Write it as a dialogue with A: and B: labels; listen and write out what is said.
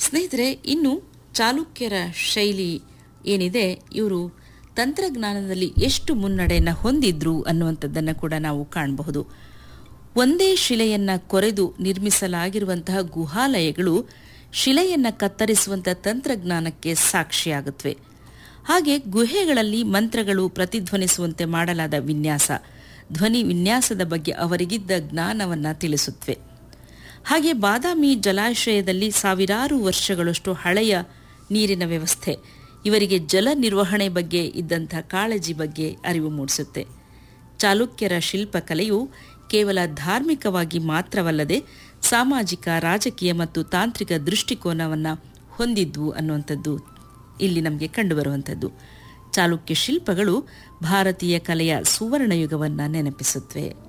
A: ಸ್ನೇಹಿತರೆ ಇನ್ನು ಚಾಲುಕ್ಯರ ಶೈಲಿ ಏನಿದೆ ಇವರು ತಂತ್ರಜ್ಞಾನದಲ್ಲಿ ಎಷ್ಟು ಮುನ್ನಡೆಯನ್ನು ಹೊಂದಿದ್ರು ಅನ್ನುವಂಥದ್ದನ್ನು ಕೂಡ ನಾವು ಕಾಣಬಹುದು ಒಂದೇ ಶಿಲೆಯನ್ನ ಕೊರೆದು ನಿರ್ಮಿಸಲಾಗಿರುವಂತಹ ಗುಹಾಲಯಗಳು ಶಿಲೆಯನ್ನ ಕತ್ತರಿಸುವಂತಹ ತಂತ್ರಜ್ಞಾನಕ್ಕೆ ಸಾಕ್ಷಿಯಾಗುತ್ತವೆ ಹಾಗೆ ಗುಹೆಗಳಲ್ಲಿ ಮಂತ್ರಗಳು ಪ್ರತಿಧ್ವನಿಸುವಂತೆ ಮಾಡಲಾದ ವಿನ್ಯಾಸ ಧ್ವನಿ ವಿನ್ಯಾಸದ ಬಗ್ಗೆ ಅವರಿಗಿದ್ದ ಜ್ಞಾನವನ್ನ ತಿಳಿಸುತ್ತವೆ ಹಾಗೆ ಬಾದಾಮಿ ಜಲಾಶಯದಲ್ಲಿ ಸಾವಿರಾರು ವರ್ಷಗಳಷ್ಟು ಹಳೆಯ ನೀರಿನ ವ್ಯವಸ್ಥೆ ಇವರಿಗೆ ಜಲ ನಿರ್ವಹಣೆ ಬಗ್ಗೆ ಇದ್ದಂಥ ಕಾಳಜಿ ಬಗ್ಗೆ ಅರಿವು ಮೂಡಿಸುತ್ತೆ ಚಾಲುಕ್ಯರ ಶಿಲ್ಪಕಲೆಯು ಕೇವಲ ಧಾರ್ಮಿಕವಾಗಿ ಮಾತ್ರವಲ್ಲದೆ ಸಾಮಾಜಿಕ ರಾಜಕೀಯ ಮತ್ತು ತಾಂತ್ರಿಕ ದೃಷ್ಟಿಕೋನವನ್ನು ಹೊಂದಿದ್ವು ಅನ್ನುವಂಥದ್ದು ಇಲ್ಲಿ ನಮಗೆ ಕಂಡುಬರುವಂಥದ್ದು ಚಾಲುಕ್ಯ ಶಿಲ್ಪಗಳು ಭಾರತೀಯ ಕಲೆಯ ಸುವರ್ಣಯುಗವನ್ನು ನೆನಪಿಸುತ್ತವೆ